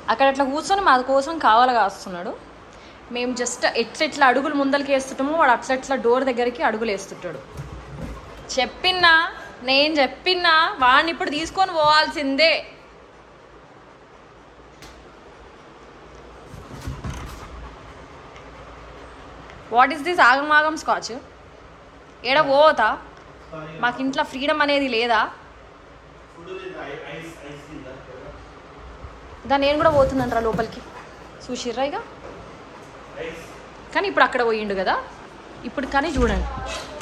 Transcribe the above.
అక్కడ అట్లా కూర్చొని మా కోసం కావాలగా వస్తున్నాడు మేము జస్ట్ ఎట్లా ఎట్లా అడుగులు ముందలకి వేస్తుంటామో వాడు అట్లా ఎట్లా డోర్ దగ్గరికి అడుగులు వేస్తుంటాడు చెప్పిన్నా నేను చెప్పిన్నా వాడిని ఇప్పుడు తీసుకొని పోవాల్సిందే వాట్ ఈస్ దిస్ ఆగమాగం స్కాచ్ ఏడ పోతా మాకు ఇంట్లో ఫ్రీడమ్ అనేది లేదా దా నేను కూడా పోతున్నాను రా లోపలికి చూసిర్రా ఇక కానీ ఇప్పుడు అక్కడ పోయిండు కదా ఇప్పుడు కానీ చూడండి